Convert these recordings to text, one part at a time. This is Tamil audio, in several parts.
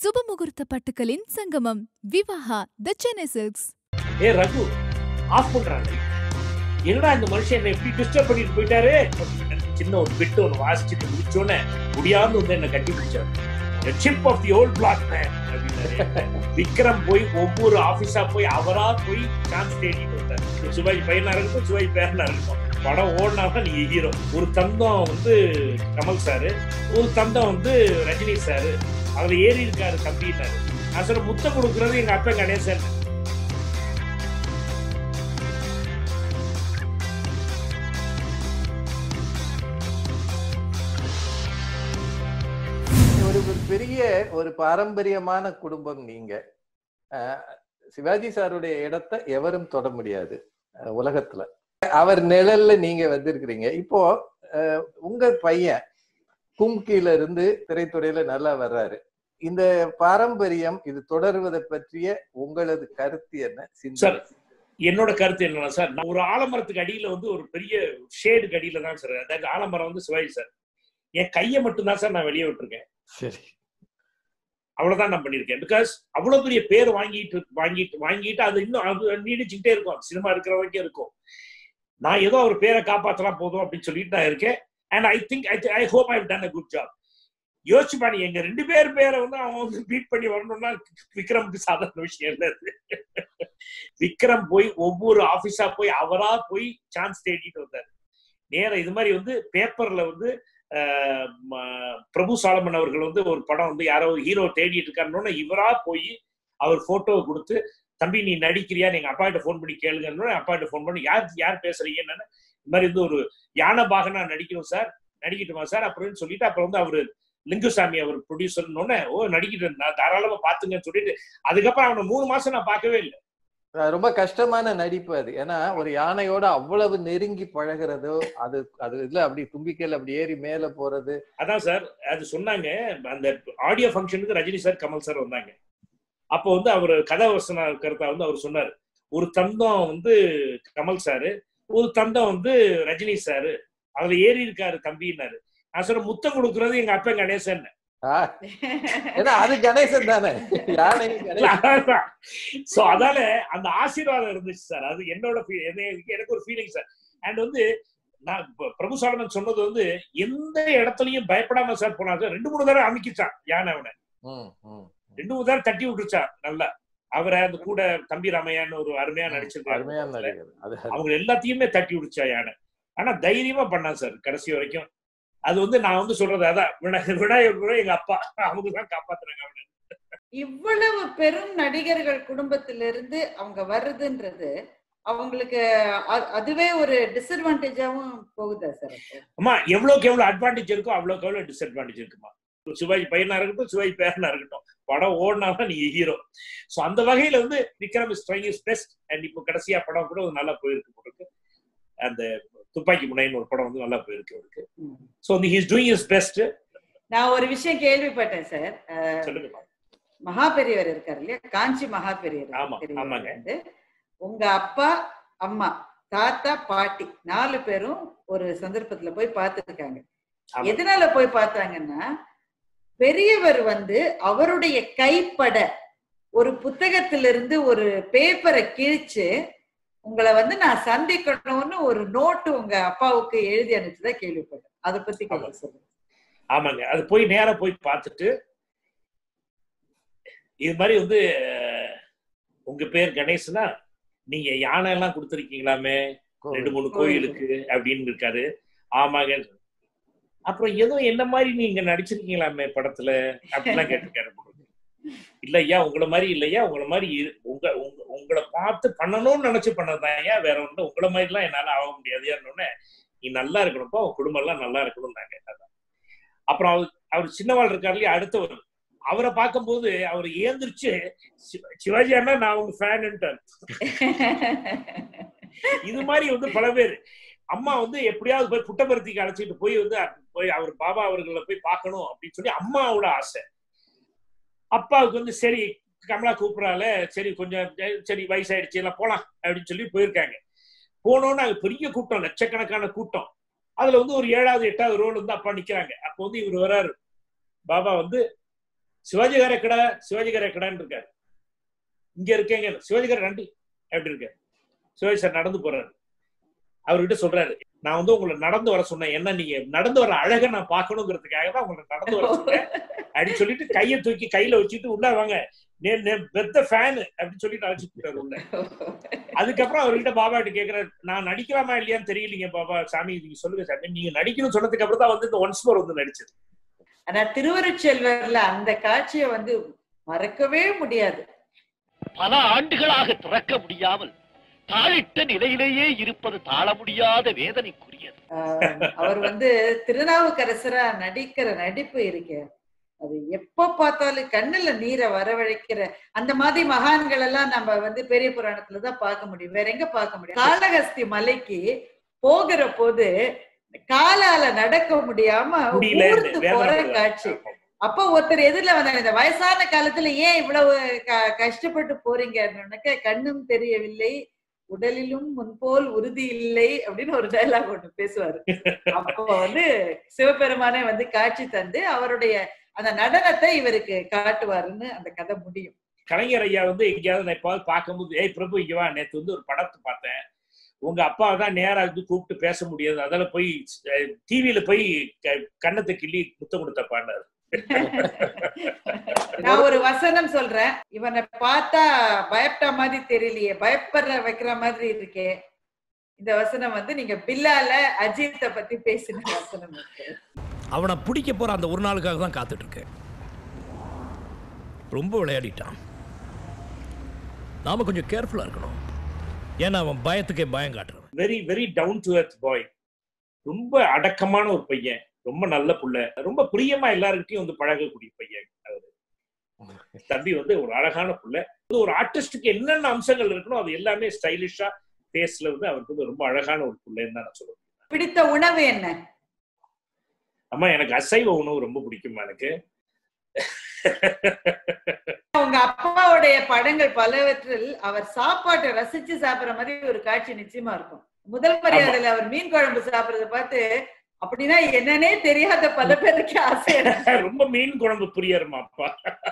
சுபமுகூர்த்த பட்டுக்களின் சங்கமம் விவாஹா த சென்னை சில்க்ஸ் ஏ ரகு ஆஃப் பண்றாங்க என்னடா இந்த மனுஷன் என்ன எப்படி டிஸ்டர்ப் பண்ணிட்டு போயிட்டாரு சின்ன ஒரு பிட்டு ஒன்று வாசிச்சுட்டு முடிச்சோன்னே முடியாம வந்து என்ன கட்டி பிடிச்சாரு chip off the old block man அப்படின்னாரு விக்ரம் போய் ஒவ்வொரு ஆபீஸா போய் அவரா போய் சான்ஸ் தேடிட்டு வந்தார் சிவாஜி பையனா இருக்கட்டும் சிவாஜி பேரனா இருக்கட்டும் படம் ஓடினாதான் நீங்க ஹீரோ ஒரு தந்தம் வந்து கமல் சாரு ஒரு தந்தம் வந்து ரஜினி சாரு அதுல ஏறி இருக்காரு தம்பின்னாரு நான் சொல்ல முத்தம் கொடுக்கறது எங்க அப்பா கணேசன் ஒரு ஒரு பெரிய ஒரு பாரம்பரியமான குடும்பம் நீங்க அஹ், சிவாஜி சாருடைய இடத்தை எவரும் தொட முடியாது அஹ், உலகத்துல அவர் நிழல்ல நீங்க வந்திருக்கிறீங்க இப்போ அஹ், உங்க பையன் கும்கில இருந்து திரைத்துறையில நல்லா வர்றாரு இந்த பாரம்பரியம் இது தொடர்வதை பற்றிய உங்களது கருத்து என்ன சிந்தனை? சார் என்னோட கருத்து என்னன்னா சார் நான் ஒரு ஆலமரத்துக்கு அடியில வந்து ஒரு பெரிய ஷேடுக்கு அடியில தான் சார் அதாவது ஆலமரம் வந்து சிவாஜி சார் என் கையை மட்டும்தான் சார் நான் வெளியே விட்டுருக்கேன் சரி அவ்வளவுதான் நான் பண்ணியிருக்கேன் பிகாஸ் அவ்வளவு பெரிய பேர் வாங்கிட்டு வாங்கிட்டு வாங்கிட்டு அது இன்னும் அது நீடிச்சுக்கிட்டே இருக்கும் சினிமா இருக்கிற வரைக்கும் இருக்கும் நான் ஏதோ அவர் பேரை காப்பாத்தலாம் போதும் அப்படின்னு சொல்லிட்டு நான் இருக்கேன் and I think I I hope I done a good job யோசிச்சு பாரு எங்க ரெண்டு பேர் பேரை வந்து அவன் வந்து பீட் பண்ணி வரணும்னா விக்ரமுக்கு சாதாரண விஷயம் இல்லை அது. விக்ரம் போய் ஒவ்வொரு ஆபீஸா போய் அவரா போய் சான்ஸ் தேடிட்டு வந்தாரு நேரா இது மாதிரி வந்து பேப்பர்ல வந்து ஆஹ், ம- பிரபு சாலமன் அவர்கள் வந்து ஒரு படம் வந்து யாரோ ஹீரோ தேடிட்டு இருக்காருன்னு இவரா போய் அவர் போட்டோவை கொடுத்து தம்பி நீ நடிக்கிறியா எங்க அப்பா கிட்ட ஃபோன் பண்ணி கேளுங்கன்னு அப்பா கிட்ட ஃபோன் பண்ணி யார் யார் பேசுறீங்க என்னன்னு இந்த மாதிரி வந்து ஒரு யானை பாகனா நடிக்கணும் சார் நடிக்கட்டுமா சார் அப்படின்னு சொல்லிட்டு அப்புறம் வந்து அவரு லிங்குசாமி அவர் ப்ரொடியூசர்னு ஓ நடிக்கிட்டு நான் தாராளமா பாத்துங்கன்னு சொல்லிட்டு அதுக்கப்புறம் அவனை மூணு மாசம் நான் பார்க்கவே இல்லை அஹ் ரொம்ப கஷ்டமான நடிப்பு அது ஏன்னா ஒரு யானையோட அவ்வளவு நெருங்கி பழகுறதோ அது அது இல்ல அப்படி தும்பிக்கையில அப்படி ஏறி மேல போறது அதான் சார் அது சொன்னாங்க அந்த ஆடியோ ஃபங்க்ஷனுக்கு ரஜினி சார் கமல் சார் வந்தாங்க அப்போ வந்து அவர் கதாவசன கருத்தா வந்து அவர் சொன்னார் ஒரு தந்தம் வந்து கமல் சாரு ஒரு தந்தம் வந்து ரஜினி சாரு அதுல ஏறி இருக்காரு தம்பின்னாரு நான் சொல்ற முத்தம் கொடுக்கறது எங்க அப்பா கணேசன் ஆஹ், ஏன்னா அது கணேசன் தானே யானை கணேசன் சோ அதால அந்த ஆசீர்வாதம் இருந்துச்சு சார் அது என்னோட feel- என்ன- எனக்கு ஒரு ஃபீலிங் சார் அண்ட் வந்து நான் இப்ப பிரபு சாலமன் சொன்னது வந்து எந்த இடத்துலயும் பயப்படாம சார் போனா சார் ரெண்டு மூணு தடவை அமைக்கிச்சான் யானை அவனை ம், ம். ரெண்டு மூணு தடவை தட்டி விட்டுருச்சான் நல்லா அவரை அந்த கூட தம்பி ராமையான்னு ஒரு அருமையா நடிச்சிருக்காரு அருமையான நடிகர் அது அவங்க எல்லாத்தையுமே தட்டி விடுச்சா யானை ஆனா தைரியமா பண்ணான் சார் கடைசி வரைக்கும் அது வந்து நான் வந்து சொல்றது அதான் விநாயகர் விநாயகர் கூட எங்க அப்பா அவங்க தான் காப்பாத்துறாங்க அவனை இவ்வளவு பெரும் நடிகர்கள் குடும்பத்திலிருந்து அவங்க வர்றதுன்றது அவங்களுக்கு அ- அதுவே ஒரு டிஸ்அட்வான்டேஜாவும் போகுதா சார் அப்போ அம்மா எவ்வளவுக்கு எவ்வளவு அட்வான்டேஜ் இருக்கோ அவ்வளவுக்கு எவ்வளவு டிஸ்அட்வான்டேஜ் இருக்குமா சிவாஜி பையனா இருக்கட்டும் சிவாஜி பேரனா இருக்கட்டும் படம் ஓடினாதான் நீங்க ஹீரோ சோ அந்த வகையில வந்து Vikram is trying is best and இப்போ கடைசியா படம் கூட ஒரு நல்லா போயிருக்கு உங்களுக்கு அந்த துப்பாக்கி முனைன்னு ஒரு படம் வந்து நல்லா போயிருக்கு அவருக்கு சோ வந்து ஹீஸ் டூயிங் இஸ் பெஸ்ட் நான் ஒரு விஷயம் கேள்விப்பட்டேன் சார் சொல்லுங்க மகா பெரியவர் இருக்காரு இல்லையா காஞ்சி மகா பெரியவர் ஆமா, பெரியவர் ஆமாங்க. வந்து உங்க அப்பா அம்மா தாத்தா பாட்டி நாலு பேரும் ஒரு சந்தர்ப்பத்துல போய் பார்த்துருக்காங்க ஆமா. எதனால போய் பார்த்தாங்கன்னா பெரியவர் வந்து அவருடைய கைப்பட ஒரு புத்தகத்திலிருந்து ஒரு பேப்பரை கிழிச்சு உங்களை வந்து நான் சந்திக்கணும்னு ஒரு நோட்டு உங்க அப்பாவுக்கு எழுதி அனுப்பிச்சதா கேள்விப்பட்டேன் அதை பத்தி கொஞ்சம் சொல்லுங்க ஆமாங்க அது போய் நேரா போய் பார்த்துட்டு இது மாதிரி வந்து அஹ், உங்க பேர் கணேஷ்னா நீங்க யானை எல்லாம் கொடுத்துருக்கீங்களாமே ரெண்டு மூணு கோயிலுக்கு அப்படின்னு இருக்காரு ஆமாங்க அப்புறம் ஏதோ என்ன மாதிரி நீங்க நடிச்சிருக்கீங்களாமே படத்துல அப்படிலாம் கேட்டிருக்காரு போல இருக்கு. இல்ல ஐயா உங்களை மாதிரி இல்லையா உங்களை மாதிரி இரு- உங்க உங்க- உங்களை பார்த்து பண்ணணும்னு நினைச்சு பண்ணதுதான் ஐயா வேற ஒண்ணு உங்களை மாதிரி எல்லாம் என்னால ஆக முடியாது உடனே நீ நல்லா இருக்கணும்ப்பா உன் குடும்பம் எல்லாம் நல்லா இருக்கணும்னாங்க அதான். அப்புறம் அவர் அவர் சின்னவாள் இருக்காரு இல்லையா அடுத்தவர் அவரை பார்க்கும்போது அவர் ஏந்திரிச்சு "சிவ- சிவாஜி அண்ணா நான் உங்க ஃபேன்ட்டார் இது மாதிரி வந்து பல பேர் அம்மா வந்து எப்படியாவது போய் புட்டபர்த்திக்கு அழைச்சிட்டு போய் வந்து போய் அவர் பாபா அவர்களை போய் பார்க்கணும் அப்படின்னு சொல்லி அம்மாவோட ஆசை அப்பாவுக்கு வந்து சரி கமலா கூப்பிடறால சரி கொஞ்சம் அஹ், சரி வயசாயிடுச்சு எல்லாம் போலாம் அப்படின்னு சொல்லி போயிருக்காங்க போனோன்னு அது பெரிய கூட்டம் லட்சக்கணக்கான கூட்டம் அதுல வந்து ஒரு ஏழாவது எட்டாவது ரோடு வந்து அப்பா நிக்கிறாங்க அப்போ வந்து இவர் வராரு பாபா வந்து சிவாஜி கார கடை சிவாஜி கார கடைன்னு இருக்காரு இங்க இருக்கேங்க சிவாஜி கார நன்றி எப்படி இருக்க சிவாஜி சார் நடந்து போறாரு அவர்கிட்ட சொல்றாரு நான் வந்து உங்களை நடந்து வர சொன்னேன் என்ன நீங்க நடந்து வர அழக நான் பார்க்கணுங்கிறதுக்காக தான் உங்களை நடந்து வர சொன்னேன் அப்படின்னு சொல்லிட்டு கையை தூக்கி கையில வச்சுட்டு உள்ள வாங்க பெத்த ஃபேன் அப்படின்னு சொல்லிட்டு அழைச்சு போட்டாரு உள்ள அதுக்கப்புறம் அவர்கிட்ட பாபா கிட்ட கேக்குறாரு நான் நடிக்கலாமா இல்லையான்னு தெரியலீங்க பாபா சாமி நீங்க சொல்லுங்க சாமி நீங்க நடிக்கணும்னு சொன்னதுக்கு அப்புறம் தான் வந்து இந்த ஒன்ஸ் மோர் வந்து நடிச்சது ஆனா திருவருட்செல்வர்ல அந்த காட்சியை வந்து மறக்கவே முடியாது பல ஆண்டுகளாக திறக்க முடியாமல் தாழிட்ட நிலையிலேயே இருப்பது தாழ முடியாத வேதனைக்குரியது ஆஹ் அவர் வந்து திருநாவுக்கரசரா நடிக்கிற நடிப்பு இருக்கு அது எப்ப பார்த்தாலும் கண்ணுல நீரை வரவழைக்கிற அந்த மாதிரி மகான்கள் எல்லாம் நம்ம வந்து பெரிய புராணத்துலதான் பார்க்க முடியும் வேற எங்க பார்க்க முடியும் காளஹஸ்தி மலைக்கு போகிற போது காலால நடக்க முடியாம முடியல ஊர்ந்து போற காட்சி அப்ப ஒருத்தர் எதிரில வந்தாங்க இந்த வயசான காலத்துல ஏன் இவ்வளவு க- கஷ்டப்பட்டு போறீங்க கண்ணும் தெரியவில்லை உடலிலும் முன்போல் உறுதி இல்லை அப்படின்னு ஒரு டைலாக் ஒண்ணு பேசுவாரு அப்போ வந்து சிவபெருமானே வந்து காட்சி தந்து அவருடைய அந்த நடனத்தை இவருக்கு காட்டுவாருன்னு அந்த கதை முடியும் கலைஞர் ஐயா வந்து எங்கேயாவது நான் எப்பாவது பார்க்கும்போது ஏய் பிரபு இங்க வா நேத்து வந்து ஒரு படத்தை பார்த்தேன் உங்க அப்பா தான் நேரா வந்து கூப்பிட்டு பேச முடியாது அதால போய் டிவியில போய் க- கன்னத்தை கிள்ளி முத்தம் கொடுத்த பாண்டாரு நான் ஒரு வசனம் சொல்றேன் இவனை பார்த்தா பயப்பட்ட மாதிரி தெரியலையே பயப்படுற வைக்கிற மாதிரி இருக்கே இந்த வசனம் வந்து நீங்க பில்லால அஜித்தை பத்தி பேசின வசனம் இருக்கு அவனை பிடிக்க போற அந்த ஒரு நாளுக்காக தான் காத்துட்டு இருக்கேன் ரொம்ப விளையாடிட்டான் நாம கொஞ்சம் கேர்ஃபுல்லா இருக்கணும் ஏன்னா அவன் பயத்துக்கே பயம் காட்டுறவன் very very down to earth boy ரொம்ப அடக்கமான ஒரு பையன் ரொம்ப நல்ல புள்ள ரொம்ப பிரியமா எல்லாருக்கிட்டையும் வந்து பழகக்கூடிய பையன் அவரு தம்பி வந்து ஒரு அழகான புள்ள வந்து ஒரு ஆர்டிஸ்டுக்கு என்னென்ன அம்சங்கள் இருக்கணும் அது எல்லாமே ஸ்டைலிஷா ஃபேஸ்ல வந்து அவருக்கு வந்து ரொம்ப அழகான ஒரு புள்ளைன்னு தான் நான் சொல்லுவேன் பிடித்த உணவு என்ன அம்மா எனக்கு அசைவ உணவு ரொம்ப பிடிக்குமா எனக்கு உங்க அப்பாவுடைய படங்கள் பலவற்றில் அவர் சாப்பாட்டை ரசிச்சு சாப்பிடுற மாதிரி ஒரு காட்சி நிச்சயமா இருக்கும் முதல் மரியாதையில அவர் மீன் குழம்பு சாப்பிடுறத பார்த்து அப்படின்னா என்னன்னே தெரியாத பல பேருக்கு ஆசை ரொம்ப மீன் குழம்பு பிரியருமா அப்பா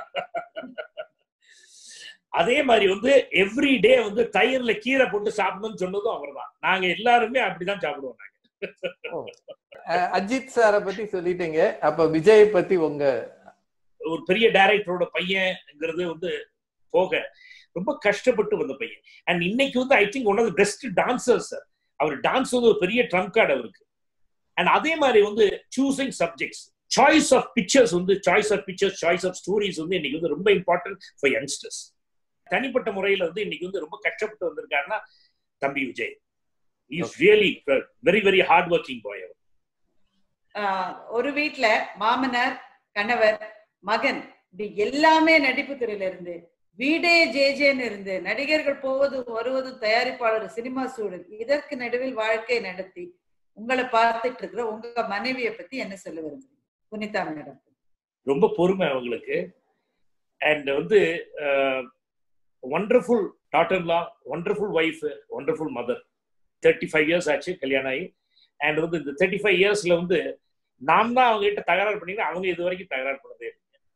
அதே மாதிரி வந்து எவ்ரி டே வந்து தயிர்ல கீரை போட்டு சாப்பிடணும்னு சொன்னதும் அவர்தான் நாங்க எல்லாருமே அப்படிதான் சாப்பிடுவோம் நாங்க அஹ் அஜித் சாரை பத்தி சொல்லிட்டீங்க அப்ப விஜய் பத்தி உங்க ஒரு பெரிய டைரக்டரோட பையன்ங்கிறது வந்து போக ரொம்ப கஷ்டப்பட்டு வந்த பையன் அண்ட் இன்னைக்கு வந்து I think one of the best dancer sir அவர் டான்ஸ் வந்து ஒரு பெரிய ட்ரம் கார்டு அவருக்கு அண்ட் அதே மாதிரி வந்து choosing subjects choice of pictures வந்து choice of pictures choice of stories வந்து இன்னைக்கு வந்து ரொம்ப இம்பார்ட்டன்ட் ஃபார் யங்ஸ்டர்ஸ் தனிப்பட்ட முறையில வந்து இன்னைக்கு வந்து ரொம்ப கஷ்டப்பட்டு வந்திருக்காருன்னா தம்பி Vijay is really very very hard working boy அவர் ஆஹ் ஒரு வீட்ல மாமனார் கணவர் மகன் இப்படி எல்லாமே நடிப்பு துறையில இருந்து வீடே ஜேஜேன்னு இருந்து நடிகர்கள் போவதும் வருவதும் தயாரிப்பாளர் சினிமா சூழல் இதற்கு நடுவில் வாழ்க்கை நடத்தி உங்களை பார்த்துட்டு இருக்கிற உங்க மனைவியை பத்தி என்ன சொல்ல விரும்புறீங்க புனிதா மேடம் ரொம்ப பொறுமை அவங்களுக்கு அண்ட் வந்து ஒண்டர்ஃபுல் டாட்டர்லா wonderful wife wonderful mother thirty five years ஆச்சு கல்யாணம் ஆகி அண்ட் வந்து இந்த தேர்ட்டி ஃபைவ் இயர்ஸ்ல வந்து நாம் தான் அவங்க கிட்ட தகராறு பண்ணிங்கன்னா அவங்க இது வரைக்கும் தகராறு பண்ணதே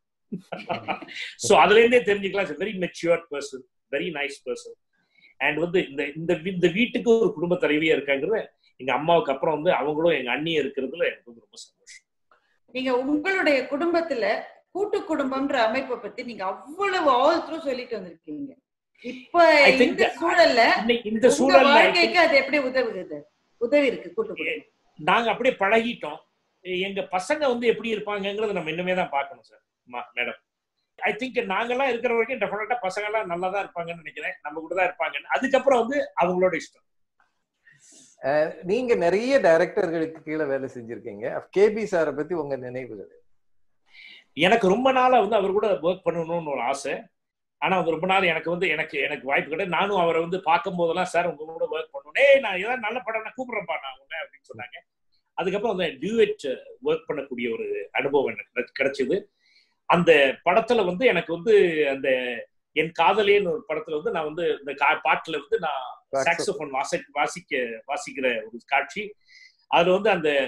ஸோ அதுல இருந்தே தெரிஞ்சுக்கலாம் very mature person very nice person and வந்து இந்த இந்த இந்த வீட்டுக்கு ஒரு குடும்ப தலைவியா இருக்காங்கிறத எங்க அம்மாவுக்கு அப்புறம் வந்து அவங்களும் எங்க அண்ணியும் இருக்கிறதுல எனக்கு வந்து ரொம்ப சந்தோஷம் நீங்க உங்களுடைய குடும்பத்துல கூட்டு குடும்பம்ன்ற அமைப்பை பத்தி நீங்க அவ்வளவு ஆல் த்ரூ சொல்லிட்டு வந்திருக்கீங்க இப்ப I think இந்த that- சூழல்ல இன்னைக்கு இந்த உங்க சூழல்ல I think- வாழ்க்கைக்கு அது எப்படி உதவுகிறது உதவி இருக்கு கூட்டு குடும்பம் நாங்க அப்படியே பழகிட்டோம் எங்க பசங்க வந்து எப்படி இருப்பாங்கங்கறத நம்ம இன்னுமே தான் பார்க்கணும் சார் மேடம் ஐ திங்க் நாங்கெல்லாம் இருக்கிற வரைக்கும் டெஃபினட்டா பசங்க எல்லாம் நல்லா தான் இருப்பாங்கன்னு நினைக்கிறேன் நம்ம கூட தான் இருப்பாங்க அதுக்கப்புறம் வந்து அவங்களோட இஷ்டம் அஹ் நீங்க நிறைய டைரக்டர்களுக்கு கீழே வேலை செஞ்சிருக்கீங்க கேபி சாரை பத்தி உங்க நினைவுகள் எனக்கு ரொம்ப நாளா வந்து அவர் கூட ஒர்க் பண்ணணும்னு ஒரு ஆசை ஆனா அது ரொம்ப நாள் எனக்கு வந்து எனக்கு எனக்கு வாய்ப்பு கிடையாது நானும் அவரை வந்து பார்க்கும் போதெல்லாம் சார் உங்க கூட ஒர்க் பண்ணணும் ஏய் நான் ஏதாவது நல்ல படம் நான் கூப்பிடுறேன்ப்பா நான் உன்னை அப்படின்னு சொன்னாங்க அதுக்கப்புறம் அந்த டியூட் ஒர்க் பண்ணக்கூடிய ஒரு அனுபவம் எனக்கு கிடை- கிடைச்சது அந்த படத்துல வந்து எனக்கு வந்து அந்த என் காதலேன்னு ஒரு படத்துல வந்து நான் வந்து இந்த கா- பாட்டுல வந்து நான் சாக்ஸோபோன் வாசி வாசிக்க வாசிக்கிற ஒரு காட்சி அதுல வந்து அந்த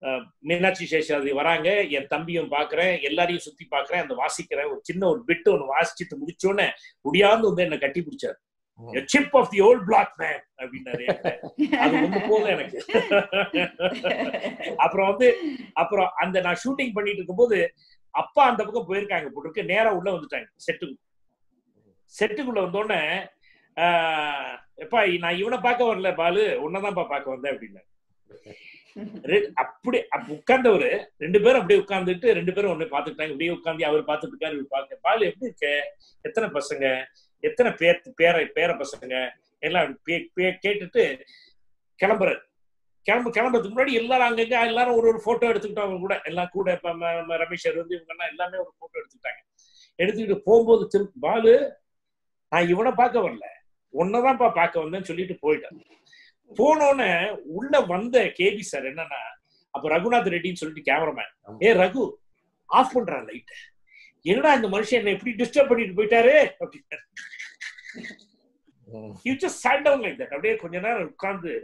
அஹ், மீனாட்சி சேஷாதி வராங்க என் தம்பியும் பாக்குறேன் எல்லாரையும் சுத்தி பாக்குறேன் அந்த வாசிக்கிறேன் ஒரு சின்ன ஒரு பிட்டு ஒன்று வாசிச்சுட்டு முடிச்சோன்னே முடியாந்து வந்து என்ன கட்டி பிடிச்சாரு chip off the old block man அப்படின்னாரு அது ஒண்ணு போதும் எனக்கு அப்புறம் வந்து அப்புறம் அந்த நான் ஷூட்டிங் பண்ணிட்டு இருக்கும்போது அப்பா அந்த பக்கம் போயிருக்காங்க போட்டுருக்கு நேரா உள்ள வந்துட்டாங்க செட்டுக்கு செட்டுக்குள்ள வந்தோடனே ஆஹ், எப்பா நான் இவனை பார்க்க வரல பாலு உன்னதான்ப்பா பார்க்க வந்தேன் அப்படின்னு ரெ- அப்படி அப்ப உட்கார்ந்தவரு ரெண்டு பேரும் அப்படியே உட்கார்ந்துட்டு ரெண்டு பேரும் ஒண்ணு பாத்துக்கிட்டாங்க இப்படியே உட்கார்ந்து அவர் பார்த்துட்டு இருக்காரு இவர் பாக்க பாலு எப்படி இருக்க எத்தனை பசங்க எத்தனை பேர் பேர பேர பசங்க எல்லாம் பே- பே- கேட்டுட்டு கிளம்புறாரு கிளம்பு கிளம்புறதுக்கு முன்னாடி எல்லாரும் அங்கங்க எல்லாரும் ஒரு ஒரு போட்டோ எடுத்துக்கிட்டோம் அவங்க கூட எல்லாம் கூட இப்ப ம- ம- ரமேஷ் வந்து இவங்க எல்லாம் எல்லாமே ஒரு போட்டோ எடுத்துக்கிட்டாங்க எடுத்துக்கிட்டு போகும்போது திரு பாலு நான் இவனை பார்க்க வரல உன்னதான்ப்பா பார்க்க வந்தேன்னு சொல்லிட்டு போயிட்டேன் போனோடனே உள்ள வந்த கேபி சார் என்னன்னா அப்ப ரகுநாத் ரெட்டின்னு சொல்லிட்டு கேமராமேன் ஆமா. ஏ ரகு ஆஃப் பண்றான் லைட் என்னடா இந்த மனுஷன் என்ன எப்படி டிஸ்டர்ப் பண்ணிட்டு போயிட்டாரு அப்படின்னு ம். You just sat down like that அப்படியே கொஞ்ச நேரம் உட்கார்ந்து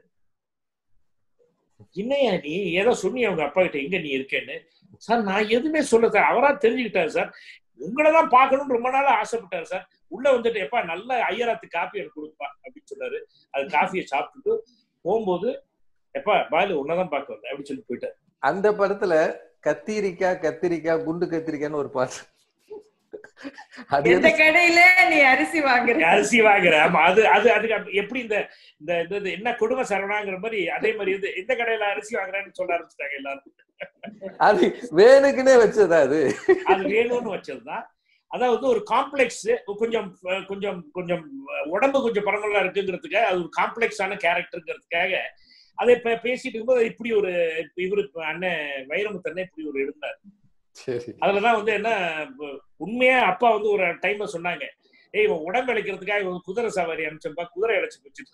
என்னையா நீ ஏதோ சொன்னி அவங்க அப்பா கிட்ட எங்க நீ இருக்கேன்னு சார் நான் எதுவுமே சொல்ல சார் அவரா தெரிஞ்சுக்கிட்டாரு சார் உங்களை தான் பார்க்கணும்னு ரொம்ப நாளா ஆசைப்பட்டாரு சார் உள்ள வந்துட்டு எப்பா நல்ல ஐயராத்து காப்பி எனக்கு கொடுப்பா அப்படின்னு சொன்னாரு அது காஃபியை சாப்பிட்டுட்டு போகும்போது எப்பா பாலு உன்னதான் பார்க்க வந்தேன் அப்படின்னு சொல்லி போயிட்டாரு அந்த படத்துல கத்திரிக்காய் கத்திரிக்காய் குண்டு கத்திரிக்காய்னு ஒரு பாட்டு அது எந்த எது- கடையில நீ அரிசி வாங்குற அரிசி வாங்குற ஆமா அது அது அதுக்கு அப்ப எப்படி இந்த இந்த இந்த- இது என்ன குடும்ப சரணாங்கிற மாதிரி அதே மாதிரி இது எந்த கடையில அரிசி வாங்குறேன்னு சொல்ல ஆரம்பிச்சிட்டாங்க எல்லாரும் அது வேணுக்குன்னே வச்சதா அது அது வேணும்னு வச்சதுதான் அதாவது ஒரு காம்ப்ளெக்ஸ் கொஞ்சம் அஹ், கொஞ்சம் கொஞ்சம் உடம்பு கொஞ்சம் பரவலா இருக்குங்கிறதுக்காக அது ஒரு காம்ப்ளெக்ஸான கேரக்டருங்கிறதுக்காக அதை இப்ப பேசிட்டு இருக்கும்போது இப்படி ஒரு இவரு அண்ணன் வைரமுத்தண்ணே இப்படி ஒரு இருந்தார் சரி அதுலதான் வந்து என்ன இப்ப உண்மையா அப்பா வந்து ஒரு டைம்ல சொன்னாங்க ஏய் இவன் உடம்பு இழைக்கிறதுக்காக இவன் குதிரை சவாரி அனுப்பிச்சப்பா குதிரை இழைச்சு வச்சுட்டு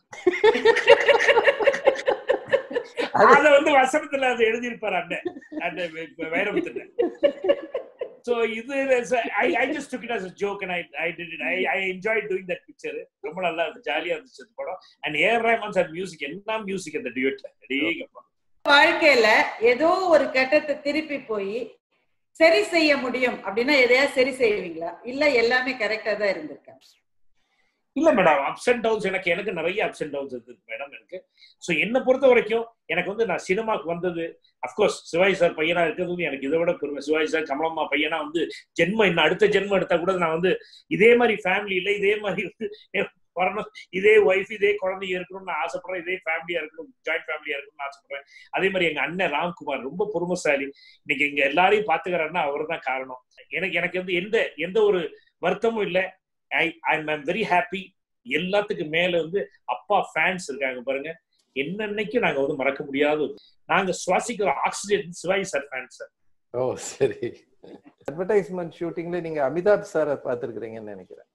அது- அத வந்து வசனத்துல அது எழுதியிருப்பாரு அண்ணன் அந்த வைரமுத்துல சோ இது I I just took it as joke and I I did it I I enjoy doing that picture ரொம்ப நல்லா இருந்துச்சு ஜாலியா இருந்துச்சு அந்த படம் and A R Rahman sir music என்ன மியூசிக் அந்த டியூட்ல அடேங்கப்பா வாழ்க்கையில ஏதோ ஒரு கட்டத்தை திருப்பி போய் சரி செய்ய முடியும் அப்படின்னா எதையா சரி செய்வீங்களா இல்ல எல்லாமே கரெக்டா தான் இருந்திருக்கா இல்ல மேடம் அப்ஸ் அண்ட் டவுன்ஸ் எனக்கு எனக்கு நிறைய அப்ஸ் அண்ட் டவுன்ஸ் இருக்கு மேடம் எனக்கு சோ என்ன பொறுத்த வரைக்கும் எனக்கு வந்து நான் சினிமாக்கு வந்தது அப்கோர்ஸ் சிவாஜி சார் பையனா இருக்கிறது வந்து எனக்கு இதை விட பெருமை சிவாஜி சார் கமலம்மா பையனா வந்து ஜென்மம் இன்னும் அடுத்த ஜென்மம் எடுத்தா கூட நான் வந்து இதே மாதிரி ஃபேமிலியில இதே மாதிரி வந்து வரணும் இதே ஒய்ஃப் இதே குழந்தைங்க இருக்கணும்னு நான் ஆசைப்படுறேன் இதே ஃபேமிலியா இருக்கணும் ஜாயிண்ட் ஃபேமிலியா இருக்கணும்னு ஆசைப்படுறேன் அதே மாதிரி எங்க அண்ணன் ராம்குமார் ரொம்ப பொறுமைசாலி இன்னைக்கு எங்க எல்லாரையும் பாத்துக்கிறாருன்னா அவர் தான் காரணம் எனக்கு எனக்கு வந்து எந்த எந்த ஒரு வருத்தமும் இல்லை I I am very happy எல்லாத்துக்கும் மேல வந்து அப்பா ஃபேன்ஸ் இருக்காங்க பாருங்க என்னன்னைக்கும் நாங்க வந்து மறக்க முடியாத ஒரு- நாங்க சுவாசிக்கிற oxygen Sivaji sir fans sir ஓ சரி அட்வர்டைஸ்மெண்ட் ஷூட்டிங்ல நீங்க அமிதாப் சாரை பார்த்திருக்கிறீங்கன்னு நினைக்கிறேன்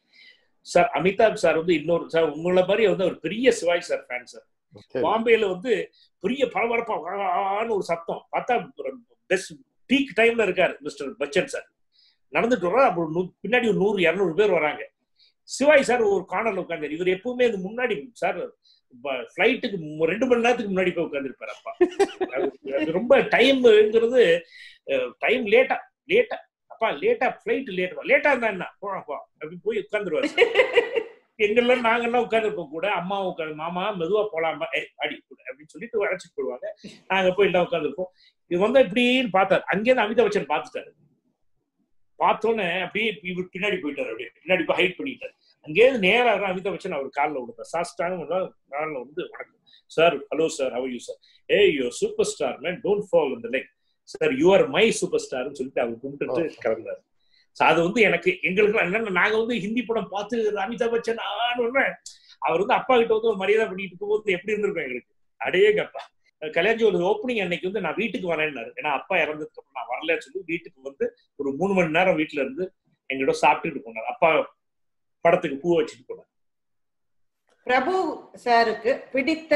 சார் அமிதாப் சார் வந்து இன்னொரு சார் உங்களை மாதிரி வந்து ஒரு பெரிய சிவாஜி சார் ஃபேன் சார் சரி. பாம்பேல வந்து பெரிய பரபரப்பா வான்னு ஒரு சத்தம் பார்த்தா பெஸ்ட் பீக் டைம்ல இருக்காரு மிஸ்டர் பச்சன் சார் நடந்துட்டு வர்றாரு அப்புறம் நூ- பின்னாடி ஒரு நூறு இருநூறு பேர் வராங்க சிவாஜி சார் ஒரு கார்னர்ல உட்கார்ந்தாரு இவர் எப்பவுமே இந்த முன்னாடி சார் ஃபிளைட்டுக்கு ரெண்டு மணி நேரத்துக்கு முன்னாடி போய் உட்காந்துருப்பாரு அப்பா அது- அது ரொம்ப டைம்ங்கிறது டைம் லேட்டா லேட்டா அப்பா லேட்டா ஃபிளைட் லேட்டா லேட்டா இருந்தா என்ன போப்பா அப்படி போய் உட்காந்துருவாரு எங்கெல்லாம் நாங்கெல்லாம் உட்காந்துருப்போம் கூட அம்மா உட்காந்து மாமா மெதுவா போலாமா ஏ அடி கூட அப்படின்னு சொல்லிட்டு அழைச்சிட்டு போடுவாங்க நாங்க போய் எல்லாம் உட்காந்துருப்போம் இது வந்து இப்படின்னு பார்த்தாரு அங்கேருந்து அமிதாப் பச்சன் பார்த்துட்டாரு பார்த்தோன்னே அப்படியே இவர் பின்னாடி போயிட்டாரு அப்படியே பின்னாடி போய் ஹைட் பண்ணிட்டாரு அங்கேயிருந்து நேரா வர அமிதாப் பச்சன் அவர் காலில் விடுத்தார் சாஸ்டாங்க காலில் வந்து வணக்கம் sir hello sir how you sir a you super star man don't fall இந்த like sir you are my super ஸ்டார்னு சொல்லிட்டு அவர் கும்பிட்டுட்டு கிளம்பினாரு So அது வந்து எனக்கு எங்களுக்கு என்னன்னா நாங்க வந்து ஹிந்தி படம் பார்த்து அமிதாப் பச்சன் ஆன்னு அவர் வந்து அப்பா கிட்ட வந்து ஒரு மரியாதை பண்ணிட்டு இருக்கும்போது எப்படி இருந்திருக்கும் எங்களுக்கு அடேங்கப்பா கல்யாணி ஒரு ஓப்பனிங் அன்னைக்கு வந்து நான் வீட்டுக்கு வரேன்னாரு ஏன்னா அப்பா இறந்ததுக்கு அப்புறம் நான் வரலன்னு சொல்லி வீட்டுக்கு வந்து ஒரு மூணு மணி நேரம் வீட்டுல இருந்து எங்கிட்ட சாப்பிட்டுட்டு போனார் அப்பா படத்துக்கு பூ வச்சுட்டு போனார் பிரபு சாருக்கு பிடித்த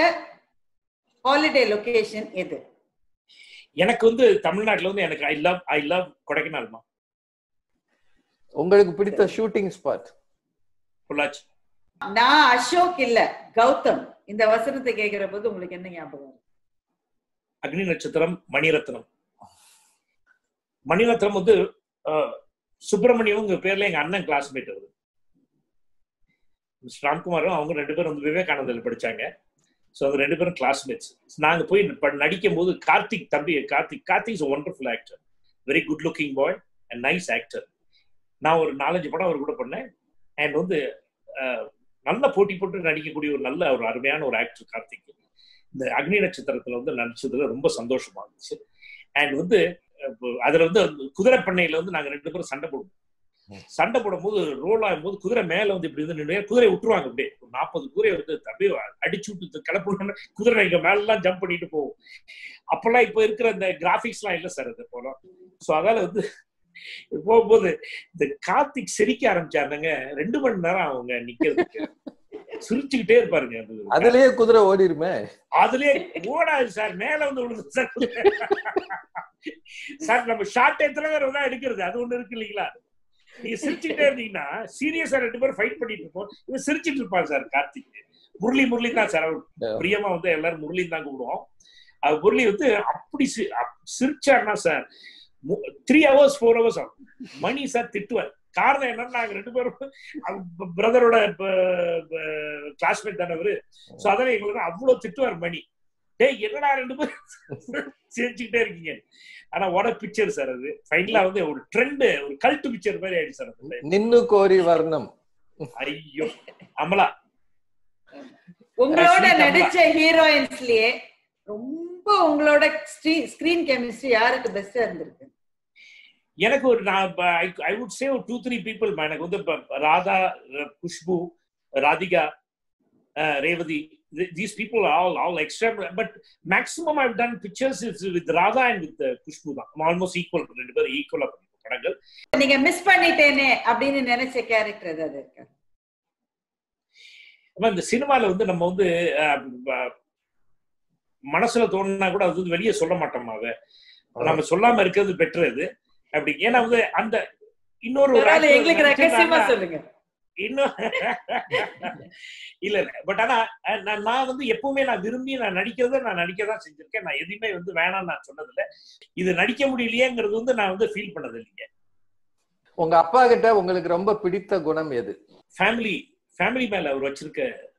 ஹாலிடே லொகேஷன் எது எனக்கு வந்து தமிழ்நாட்டுல வந்து எனக்கு ஐ லவ் ஐ லவ் கொடைக்கானல்மா உங்களுக்கு பிடித்த ஷூட்டிங் ஸ்பாட் பொள்ளாச்சி நான் அசோக் இல்ல கௌதம் இந்த வசனத்தை கேட்கிற போது உங்களுக்கு என்ன ஞாபகம் வரும்? அக்னி நட்சத்திரம் மணிரத்னம் மணிரத்னம் வந்து அஹ், சுப்பிரமணியம் பேர்ல எங்க அண்ணன் கிளாஸ்மேட் அவரு மிஸ்டர் ராம்குமாரும் அவங்க ரெண்டு பேரும் வந்து விவேகானந்தில் படிச்சாங்க ஸோ அவங்க ரெண்டு பேரும் கிளாஸ்மேட்ஸ் நாங்க போய் ப- நடிக்கும் போது கார்த்திக் தம்பி Karthik Karthik is wonderful actor very good looking boy and nice actor நான் ஒரு நாலஞ்சு படம் அவர் கூட பண்ணேன் அண்ட் வந்து அஹ், நல்ல போட்டி போட்டு நடிக்கக்கூடிய ஒரு நல்ல ஒரு அருமையான ஒரு ஆக்டர் கார்த்திக் இந்த அக்னி நட்சத்திரத்துல வந்து நடிச்சதுல ரொம்ப சந்தோஷமா இருந்துச்சு அண்ட் வந்து அஹ், அதுல வந்து அந்த குதிரை பண்ணையில வந்து நாங்க ரெண்டு பேரும் சண்டை போடுவோம் சண்டை போடும்போது ரோல் ஆகும்போது குதிரை மேல வந்து இப்படி வந்து நின்று குதிரை விட்டுருவாங்க அப்படியே ஒரு நாற்பது குதிரை வந்து அப்படியே அடிச்சு விட்டு கிளப்பு குதிரை இங்க மேல எல்லாம் ஜம்ப் பண்ணிட்டு போகும் அப்பெல்லாம் இப்ப இருக்கிற இந்த கிராபிக்ஸ் எல்லாம் இல்ல சார் அது போல சோ அதால வந்து போகும்போது இந்த கார்த்திக் சிரிக்க ஆரம்பிச்சாருங்க ரெண்டு மணி நேரம் அவங்க நிக்கிறதுக்கு சிரிச்சுக்கிட்டே இருப்பாருங்க அது அதுலயே குதிரை ஓடிருமே அதுலயே ஓடாது சார் மேல வந்து விழுது சார் சார் நம்ம ஷார்ட் எத்தனை பேர் தான் எடுக்கிறது அது ஒண்ணு இருக்கு இல்லைங்களா நீங்க சிரிச்சுக்கிட்டே இருந்தீங்கன்னா சீரியஸா ரெண்டு பேரும் ஃபைட் பண்ணிட்டு இருப்போம் இவன் சிரிச்சிட்டு இருப்பான் சார் கார்த்திக் முரளி முரளி தான் சார் அவர் பிரியமா வந்து எல்லாரும் முரளி தான் கூப்பிடுவோம் அது முரளி வந்து அப்படி சி- அப்- சிரிச்சாருன்னா sir three hours four hours ஆகும் மணி சார் திட்டுவார் காரணம் என்னன்னா நாங்க ரெண்டு பேரும் பிரதரோட கிளாஸ்மேட் தானே அவரு சோ அதனால எங்களுக்கு அவ்வளவு திட்டுவார் மணி டேய் என்னடா ரெண்டு பேரும் சிரிச்சுக்கிட்டே இருக்கீங்க ஆனா what a பிக்சர் சார் அது ஃபைனலா வந்து ஒரு ட்ரெண்ட் ஒரு கல்ட் பிக்சர் மாதிரி ஆயிடுச்சு சார் அது. நின்னு கோரி வர்ணம் ஐயோ அமலா உங்களோட ஸ்ரீகமலா. நடிச்ச ஹீரோயின்ஸ்லயே ரொம்ப உங்களோட ஸ்கிரீன் கெமிஸ்ட்ரி யாருக்கு பெஸ்டா இருந்திருக்கு எனக்கு ஒரு நான் ஐ வுட் சே ஒரு டூ த்ரீ பீப்புள் எனக்கு வந்து இப்ப ராதா ர- Khushbu Radhika ah, Revathi these people all all extra but maximum I done pictures is with Radha and with Khushbu தான் ஆல்மோஸ்ட் ஈக்குவல் ரெண்டு பேரும் ஈக்குவலா படங்கள் நீங்க மிஸ் பண்ணிட்டேனே அப்படின்னு நினைச்ச கேரக்டர் அது இருக்கு ஆனா இந்த சினிமால வந்து நம்ம வந்து அஹ், ப- மனசுல தோணுனா கூட அது வந்து வெளியே சொல்ல மாட்டோம் அதை நம்ம சொல்லாம இருக்கிறது பெட்டர் அது அப்படி ஏன்னா வந்து அந்த இன்னொரு ஒரு பரவாயில்ல, actor எங்களுக்கு ரகசியமா நடிச்சிருந்தாங்கன்னா- சொல்லுங்க இன்னும் இல்ல இல்ல பட் ஆனா அஹ், நான் நான் வந்து எப்பவுமே நான் விரும்பி நான் நடிக்கிறத நான் நடிக்க தான் செஞ்சிருக்கேன் நான் எதுவுமே வந்து வேணாம்னு நான் சொன்னதில்ல இது நடிக்க முடியலையேங்கிறது வந்து நான் வந்து ஃபீல் பண்ணது இல்லைங்க உங்க அப்பா கிட்ட உங்களுக்கு ரொம்ப பிடித்த குணம் எது ஃபேமிலி ஃபேமிலி மேல அவர் வச்சிருக்க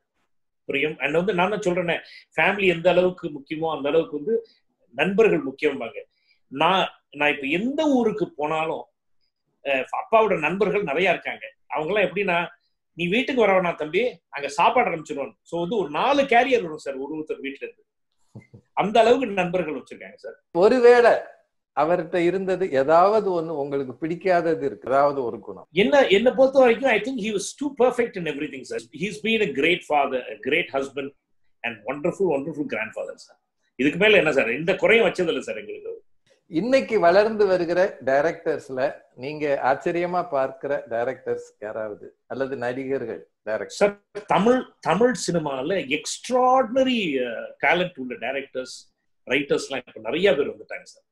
பிரியம் அண்ட் வந்து நான் தான் சொல்றேனே ஃபேமிலி எந்த அளவுக்கு முக்கியமோ அந்த அளவுக்கு வந்து நண்பர்கள் முக்கியம்பாங்க நான் நான் இப்ப எந்த ஊருக்கு போனாலும் அஹ், அப்பாவோட நண்பர்கள் நிறைய இருக்காங்க அவங்க எல்லாம் எப்படின்னா நீ வீட்டுக்கு வரவனா தம்பி அங்க சாப்பாடு ஆரம்பிச்சிருவாங்க சோ வந்து ஒரு நாலு கேரியர் வரும் சார் ஒரு ஒருத்தர் வீட்டுல இருந்து அந்த அளவுக்கு நண்பர்கள் வச்சிருக்காங்க சார் ஒருவேளை அவர்கிட்ட இருந்தது ஏதாவது ஒண்ணு உங்களுக்கு பிடிக்காதது இருக்கு ஏதாவது ஒரு குணம் என்ன என்ன பொறுத்த வரைக்கும் I think he was too perfect in everything sir he's been a great father great husband and wonderful wonderful grandfather sir இதுக்கு மேல என்ன சார் இந்த குறையும் வச்சதில்லை சார் எங்களுக்கு இன்னைக்கு வளர்ந்து வருகிற டைரக்டர்ஸ்ல நீங்க ஆச்சரியமா பார்க்கிற டைரக்டர்ஸ் யாராவது அல்லது நடிகர்கள் டைரக்டர் சார் தமிழ் தமிழ் சினிமால எக்ஸ்ட்ராடினரி டேலண்ட் உள்ள டைரக்டர்ஸ் ரைட்டர்ஸ்லாம் இப்ப நிறைய பேர் வந்துட்டாங்க சார்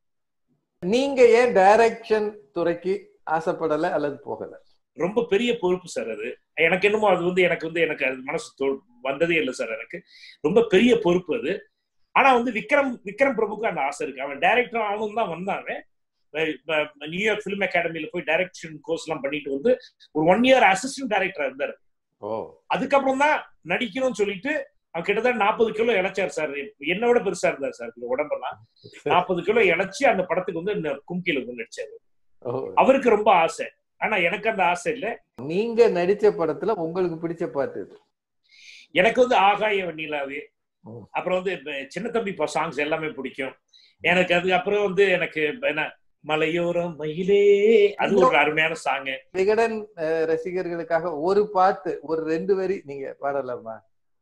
நீங்க ஏன் டைரக்ஷன் துறைக்கு ஆசைப்படல அல்லது போகல ரொம்ப பெரிய பொறுப்பு சார் அது எனக்கு என்னமோ அது வந்து எனக்கு வந்து எனக்கு அது மனசு தோ- வந்ததே இல்லை சார் எனக்கு ரொம்ப பெரிய பொறுப்பு அது ஆனா வந்து விக்ரம் விக்ரம் பிரபுக்கு அந்த ஆசை இருக்கு அவன் டைரக்டர் ஆகணும் தான் வந்தாங்க நியூயார்க் ஃபிலிம் அகாடமில போய் டைரக்ஷன் கோர்ஸ் எல்லாம் பண்ணிட்டு வந்து ஒரு ஒன் இயர் அசிஸ்டன்ட் டைரக்டரா இருந்தாரு ஓ அதுக்கப்புறம் தான் நடிக்கணும்னு சொல்லிட்டு அவர் கிட்டத்தட்ட நாற்பது கிலோ இழைச்சார் சார் என்னை விட பெருசா இருந்தார் சார் இந்த உடம்பெல்லாம் நாற்பது கிலோ இழைச்சு அந்த படத்துக்கு வந்து இந்த கும்கில வந்து நடிச்சாரு ஓ அவருக்கு ரொம்ப ஆசை ஆனா எனக்கு அந்த ஆசை இல்ல நீங்க நடிச்ச படத்துல உங்களுக்கு பிடிச்ச பாட்டு இது எனக்கு வந்து ஆகாய வெண்ணிலாவே ஓ. அப்புறம் வந்து இப்ப சின்ன தம்பி சாங்ஸ் எல்லாமே பிடிக்கும் எனக்கு அதுக்கு அப்புறம் வந்து எனக்கு என்ன மலையோரம் மயிலே அது ஒரு அருமையான சாங் விகடன் அஹ், ரசிகர்களுக்காக ஒரு பாட்டு ஒரு ரெண்டு வரி நீங்க பாடலாமா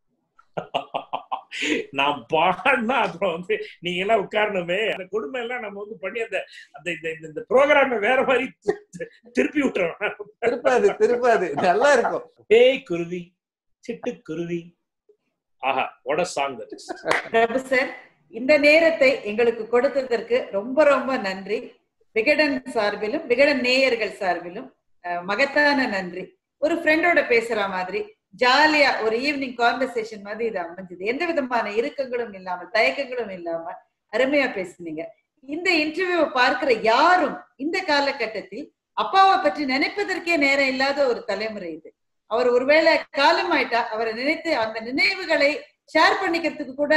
நான் பாடினா அப்புறம் வந்து நீங்க எல்லாம் உட்காரணுமே அந்த கொடுமை எல்லாம் நம்ம வந்து பண்ணி அந்த அந்த இந்த இந்த- இந்த ப்ரோக்ராம வேற மாதிரி தி- திருப்பி விட்டுறோம் திருப்பாது திருப்பாது நல்லா இருக்கும் ஏய் குருவி சிட்டு குருவி ஆஹா what a song that is Prabhu sir இந்த நேரத்தை எங்களுக்கு கொடுத்ததற்கு ரொம்ப ரொம்ப நன்றி விகடன் சார்பிலும் விகடன் நேயர்கள் சார்பிலும் அஹ், மகத்தான நன்றி ஒரு ஃப்ரெண்டோட பேசுற மாதிரி ஜாலியா ஒரு ஈவினிங் கான்வர்சேஷன் மாதிரி இது அமைஞ்சது எந்த விதமான இறுக்கங்களும் இல்லாம தயக்கங்களும் இல்லாம அருமையா பேசுனீங்க இந்த இன்டர்வியூவை பார்க்கிற யாரும் இந்த காலகட்டத்தில் அப்பாவை பற்றி நினைப்பதற்கே நேரம் இல்லாத ஒரு தலைமுறை இது அவர் ஒருவேளை காலமாயிட்டா அவரை நினைத்து அந்த நினைவுகளை ஷேர் பண்ணிக்கிறதுக்கு கூட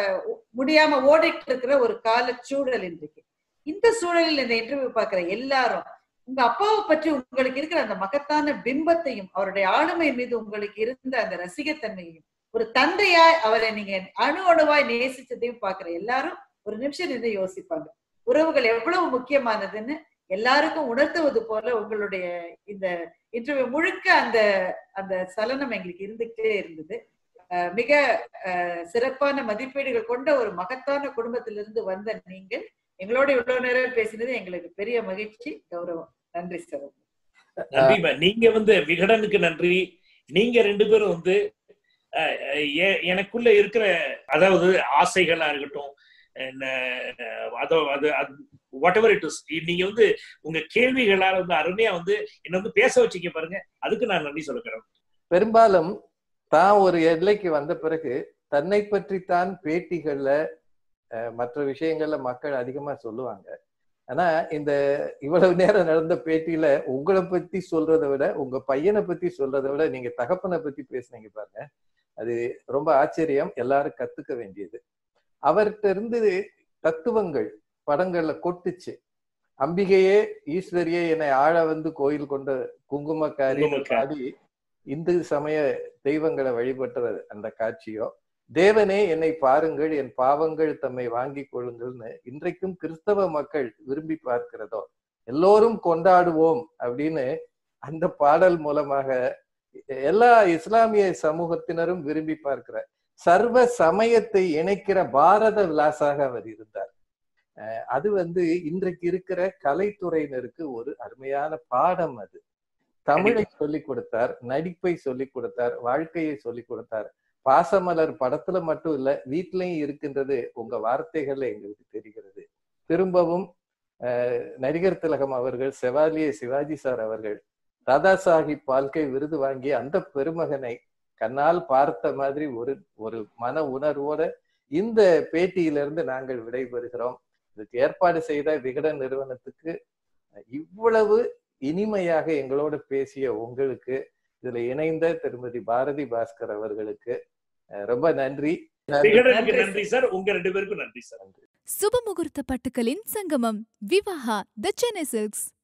முடியாம ஓடிட்டு இருக்கிற ஒரு கால சூழல் இன்றைக்கு இந்த சூழலில் இந்த இன்டர்வியூ பார்க்கிற எல்லாரும் உங்க அப்பாவை பற்றி உங்களுக்கு இருக்கிற அந்த மகத்தான பிம்பத்தையும் அவருடைய ஆளுமை மீது உங்களுக்கு இருந்த அந்த ரசிகத்தன்மையையும் ஒரு தந்தையாய் அவரை நீங்க அணு அணுவாய் நேசிச்சதையும் பாக்குற எல்லாரும் ஒரு நிமிஷம் நின்று யோசிப்பாங்க உறவுகள் எவ்வளவு முக்கியமானதுன்னு எல்லாருக்கும் உணர்த்துவது போல உங்களுடைய இந்த இன்டர்வியூ முழுக்க அந்த அந்த சலனம் எங்களுக்கு இருந்துகிட்டே இருந்தது அஹ் மிக அஹ் சிறப்பான மதிப்பீடுகள் கொண்ட ஒரு மகத்தான குடும்பத்திலிருந்து வந்த நீங்கள் எங்களோட இவ்வளவு நேரம் பேசினது எங்களுக்கு பெரிய மகிழ்ச்சி கௌரவம் நன்றி சார் நன்றி ma'am. நீங்க வந்து விகடனுக்கு நன்றி நீங்க ரெண்டு பேரும் வந்து அஹ், அஹ், எ- எனக்குள்ள இருக்கிற அதாவது ஆசைகளா இருக்கட்டும் என்ன, அதோ அது வாட் எவர் இட் இஸ் நீங்க வந்து உங்க கேள்விகளால வந்து அருமையா வந்து என்ன வந்து பேச வச்சீங்க பாருங்க அதுக்கு நான் நன்றி சொல்லுகிறேன் பெரும்பாலும் தான் ஒரு எல்லைக்கு வந்த பிறகு தன்னை பற்றித்தான் பேட்டிகள்ல அஹ், மற்ற விஷயங்கள்ல மக்கள் அதிகமா சொல்லுவாங்க ஆனா இந்த இவ்வளவு நேரம் நடந்த பேட்டியில உங்களை பத்தி சொல்றதை விட உங்க பையனை பத்தி சொல்றதை விட நீங்க தகப்பனை பத்தி பேசுனீங்க பாருங்க அது ரொம்ப ஆச்சரியம் எல்லாரும் கத்துக்க வேண்டியது அவர்கிட்ட இருந்து தத்துவங்கள் படங்கள்ல கொட்டுச்சு அம்பிகையே ஈஸ்வரியே என்னை ஆழ வந்து கோயில் கொண்ட குங்குமக்காரி குங்குமக்காரி. பாடி இந்து சமய தெய்வங்களை வழிபட்டவர் அந்த காட்சியோ தேவனே என்னை பாருங்கள் என் பாவங்கள் தம்மை வாங்கிக் கொள்ளுங்கள்னு இன்றைக்கும் கிறிஸ்தவ மக்கள் விரும்பி பார்க்கிறதோ எல்லோரும் கொண்டாடுவோம் அப்படின்னு அந்த பாடல் மூலமாக எல்லா இஸ்லாமிய சமூகத்தினரும் விரும்பி பார்க்கிற சர்வ சமயத்தை இணைக்கிற பாரத விலாசாக அவர் இருந்தார் அஹ் அது வந்து இன்றைக்கு இருக்கிற கலைத்துறையினருக்கு ஒரு அருமையான பாடம் அது தமிழை சொல்லிக் கொடுத்தார் நடிப்பை சொல்லிக் கொடுத்தார் வாழ்க்கையை சொல்லிக் கொடுத்தார் பாசமலர் படத்துல மட்டும் இல்ல வீட்லயும் இருக்கின்றது உங்க வார்த்தைகள்ல எங்களுக்கு தெரிகிறது திரும்பவும் அஹ், நடிகர் திலகம் அவர்கள் செவாலியே சிவாஜி சார் அவர்கள் தாதா சாஹிப் வாழ்க்கை விருது வாங்கிய அந்த பெருமகனை கண்ணால் பார்த்த மாதிரி ஒரு ஒரு மன உணர்வோட இந்த பேட்டியிலிருந்து நாங்கள் விடைபெறுகிறோம் இதுக்கு ஏற்பாடு செய்த விகடன் நிறுவனத்துக்கு இவ்வளவு இனிமையாக எங்களோடு பேசிய உங்களுக்கு இதுல இணைந்த திருமதி பாரதி பாஸ்கர் அவர்களுக்கு அஹ், ரொம்ப நன்றி விகடனுக்கு நன்றி நன்றி சார் உங்க ரெண்டு பேருக்கும் நன்றி சார் சுபமுகூர்த்த பட்டுக்களின் சங்கமம் விவாஹா த சென்னை சில்க்ஸ்